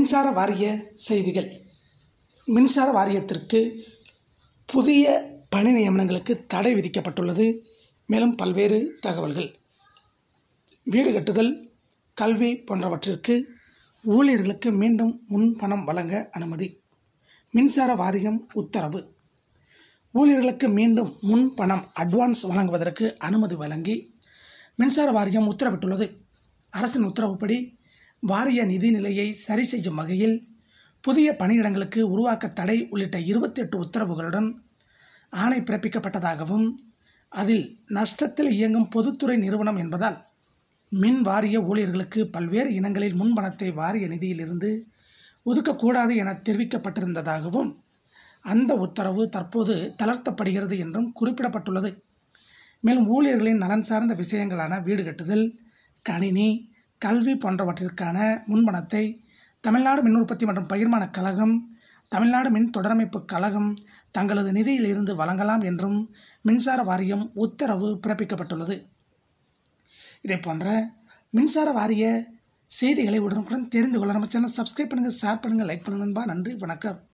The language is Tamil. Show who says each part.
Speaker 1: மின்சார வாரிய செய்திகள் மின்சார வாரியத்திற்கு புதிய பணி நியமனங்களுக்கு தடை விதிக்கப்பட்டுள்ளது மேலும் பல்வேறு தகவல்கள் வீடு கட்டுதல் கல்வி போன்றவற்றிற்கு ஊழியர்களுக்கு மீண்டும் முன்பணம் வழங்க அனுமதி மின்சார வாரியம் உத்தரவு ஊழியர்களுக்கு மீண்டும் முன்பணம் அட்வான்ஸ் வழங்குவதற்கு அனுமதி வழங்கி மின்சார வாரியம் உத்தரவிட்டுள்ளது அரசின் உத்தரவுப்படி வாரிய நிதி நிலையை சரி செய்யும் வகையில் புதிய பணியிடங்களுக்கு உருவாக்க தடை உள்ளிட்ட இருபத்தெட்டு உத்தரவுகளுடன் ஆணை பிறப்பிக்கப்பட்டதாகவும் அதில் நஷ்டத்தில் இயங்கும் பொதுத்துறை நிறுவனம் என்பதால் மின் வாரிய ஊழியர்களுக்கு பல்வேறு இனங்களில் முன்பணத்தை வாரிய நிதியிலிருந்து ஒதுக்கக்கூடாது என தெரிவிக்கப்பட்டிருந்ததாகவும் அந்த உத்தரவு தற்போது தளர்த்தப்படுகிறது என்றும் குறிப்பிடப்பட்டுள்ளது மேலும் ஊழியர்களின் நலன் சார்ந்த விஷயங்களான வீடு கட்டுதல் கணினி கல்வி போன்றவற்றிற்கான முன்பணத்தை தமிழ்நாடு மின் உற்பத்தி மற்றும் பகிர்மான கழகம் தமிழ்நாடு மின் தொடரமைப்பு கழகம் தங்களது நிதியில் இருந்து வழங்கலாம் என்றும் மின்சார வாரியம் உத்தரவு பிறப்பிக்கப்பட்டுள்ளது இதே போன்ற மின்சார வாரிய செய்திகளை உடனுக்குடன் தெரிந்து கொள்ள நம்ம சேனல் சப்ஸ்கிரைப் பண்ணுங்கள் ஷேர் பண்ணுங்கள் லைக் பண்ணுங்கள் நண்பா நன்றி வணக்கம்